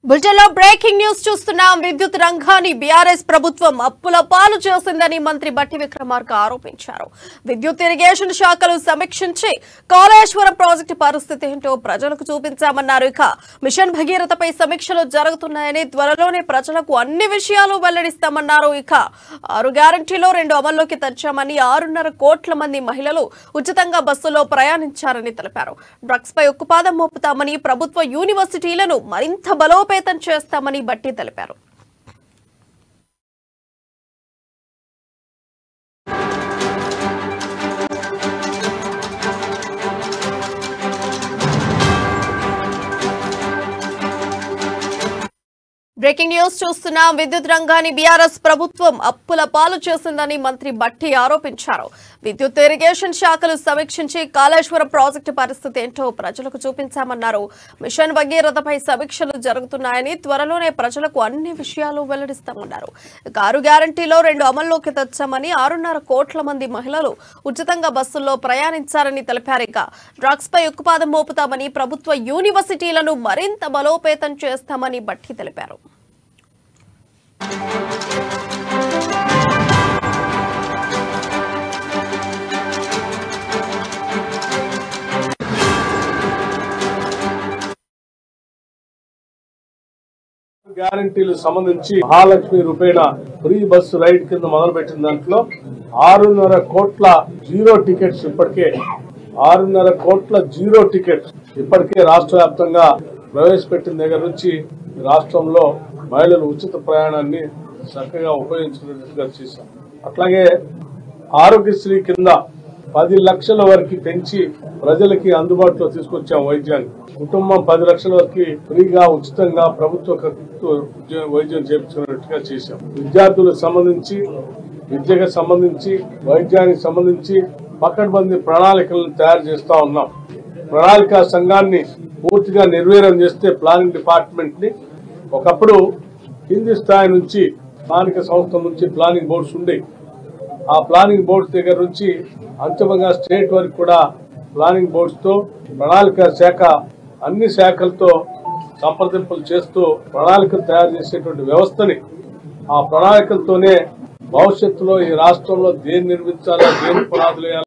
బులెటిన్లో breaking news చూస్తున్నాం విద్యుత్ రంగాన్ని బీఆర్ఎస్ ప్రభుత్వం అప్పుల పాలు చేసిందని మంత్రి బట్టి విక్రమార్క ఆరోపించారు విద్యుత్ ఇరిగేషన్ శాఖలు సమీక్షించి కాళేశ్వరం ప్రాజెక్టు పరిస్థితి ఏంటో ప్రజలకు చూపించామన్నారు ఇక మిషన్ భగీరథపై సమీక్షలు జరుగుతున్నాయని త్వరలోనే ప్రజలకు అన్ని విషయాలు వెల్లడిస్తామన్నారు ఇక ఆరు గ్యారంటీలో రెండు అమల్లోకి తెచ్చామని ఆరున్నర కోట్ల మంది మహిళలు ఉచితంగా బస్సులో ప్రయాణించారని తెలిపారు డ్రగ్స్ పై ఉక్కుపాదం మోపుతామని ప్రభుత్వ యూనివర్సిటీలను మరింత బలోపేతం చేస్తామని బట్టి తెలిపారు బ్రేకింగ్ న్యూస్ చూస్తున్నాం విద్యుత్ రంగాన్ని బీఆర్ఎస్ ప్రభుత్వం అప్పుల పాలు చేసిందని మంత్రి బట్టి ఆరోపించారు విద్యుత్ ఇరిగేషన్ శాఖలు సమీక్షించి కాళేశ్వరం ప్రాజెక్టు పరిస్థితి ఏంటో ప్రజలకు చూపించామన్నారు మిషన్ భగీరథపై సమీక్షలు జరుగుతున్నాయని త్వరలోనే ప్రజలకు అన్ని విషయాలు వెల్లడిస్తామన్నారు ఇక ఆరు గ్యారంటీలో రెండు అమల్లోకి తెచ్చామని ఆరున్నర కోట్ల మంది మహిళలు ఉచితంగా బస్సుల్లో ప్రయాణించారని తెలిపారు ఇక డ్రగ్స్ పై ఉక్కుపాదం మోపుతామని ప్రభుత్వ యూనివర్సిటీలను మరింత బలోపేతం చేస్తామని బట్టి తెలిపారు గ్యారంటీలకు సంబంధించి మహాలక్ష్మి రూపేణ ఫ్రీ బస్సు రైడ్ కింద మొదలుపెట్టిన దాంట్లో ఆరున్నర కోట్ల జీరో టికెట్స్ ఇప్పటికే ఆరున్నర కోట్ల జీరో టికెట్స్ ఇప్పటికే రాష్ట్ర వ్యాప్తంగా ప్రవేశపెట్టిన దగ్గర నుంచి రాష్ట్రంలో మహిళలు ఉచిత ప్రయాణాన్ని చక్కగా ఉపయోగించుకునేట్టుగా చేశాం అట్లాగే ఆరోగ్యశ్రీ కింద పది లక్షల వరకు పెంచి ప్రజలకి అందుబాటులో తీసుకొచ్చాం వైద్యాన్ని కుటుంబం పది లక్షల వరకు ఫ్రీగా ఉచితంగా ప్రభుత్వ ఖర్చుతో ఉద్య- వైద్యం చేయించుకున్నట్టుగా చేశాం విద్యార్థులకు సంబంధించి విద్యకు సంబంధించి వైద్యానికి సంబంధించి పకడ్బందీ ప్రణాళికలను తయారు చేస్తా ఉన్నాం ప్రణాళిక సంఘాన్ని పూర్తిగా నిర్వీర్యం చేస్తే ప్లానింగ్ డిపార్ట్మెంట్ ని ఒకప్పుడు కింది స్థాయి నుంచి స్థానిక సంస్థ నుంచి ప్లానింగ్ బోర్డ్స్ ఉండేవి ఆ ప్లానింగ్ బోర్డ్స్ దగ్గర నుంచి అంతిమంగా స్టేట్ వరకు కూడా ప్లానింగ్ బోర్డ్స్ తో ప్రణాళిక శాఖ అన్ని శాఖలతో సంప్రదింపులు చేస్తూ ప్రణాళికలు తయారు చేసేటువంటి వ్యవస్థని ఆ ప్రణాళికలతోనే భవిష్యత్తులో ఈ రాష్ట్రంలో దేన్ని నిర్మించాలో దేని పునాదులు వేయాలో